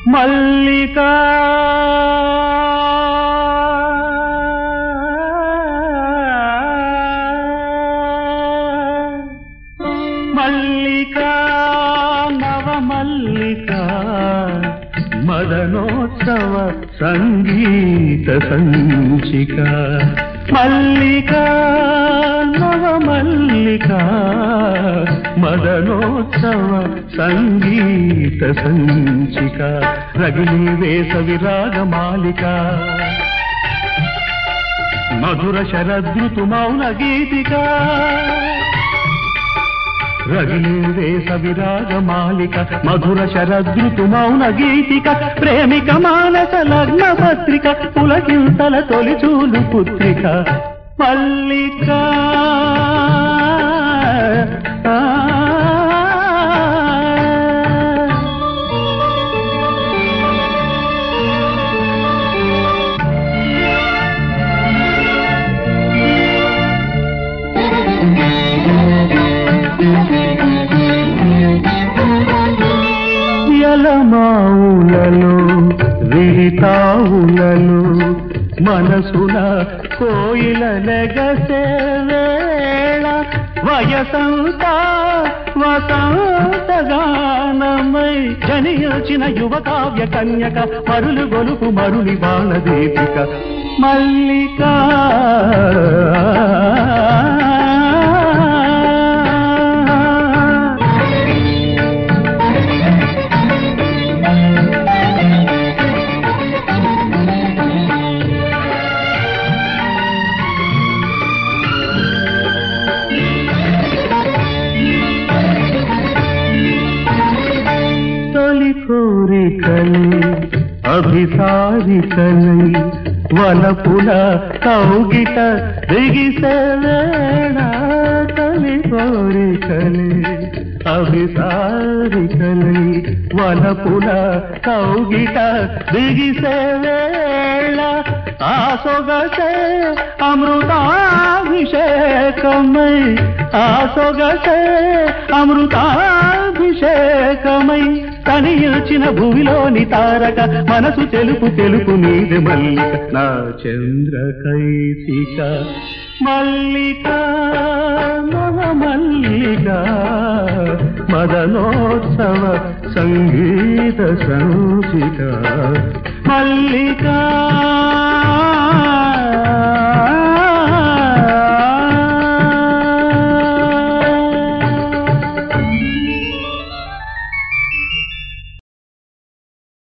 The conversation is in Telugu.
మల్లికా మల్లికా నవమల్లికా మదనోత్సవ సంగీత సంచిక మల్లికా నవమల్లికా మదనోత్సవ సంగీత సంచిక రగిలి వేసవి రాగమాలిక మధుర శరదృతు మౌన గీతిక రగిలి వేసవి రాగమాలిక మధుర శరదృతు మౌన గీతిక ప్రేమిక మానస లగ్న పత్రిక పులకింతల తొలి చూలు పుత్రిక మల్లిక ఎలమావులలో విరితావులలో మనసున కోయిల నెగసే వేళ వయసంతా వసంతగానమై జనియోచిన యువ కావ్య కన్యక మరులు గొలుపు మరుని బాణదీపిక మల్లికా తొలి కోరికలు అభిసారికలై వలపుల కౌగిట దిగిసే వేళ తొలి కోరికలే అభిసారికలై వలపుల కౌగిట దిగిసే వేళ ఆ సొగసే అమృతాభిషేకమై ఆ సొగసే అమృతాభిషేకమై తనియుచిన భూమిలోని తారక మనసు తెలుపు తెలుపు నీది మల్లిక నా చంద్రకైతిక మల్లిక మమ మల్లిక మదనోత్సవ సంగీత సంచిక మల్లికా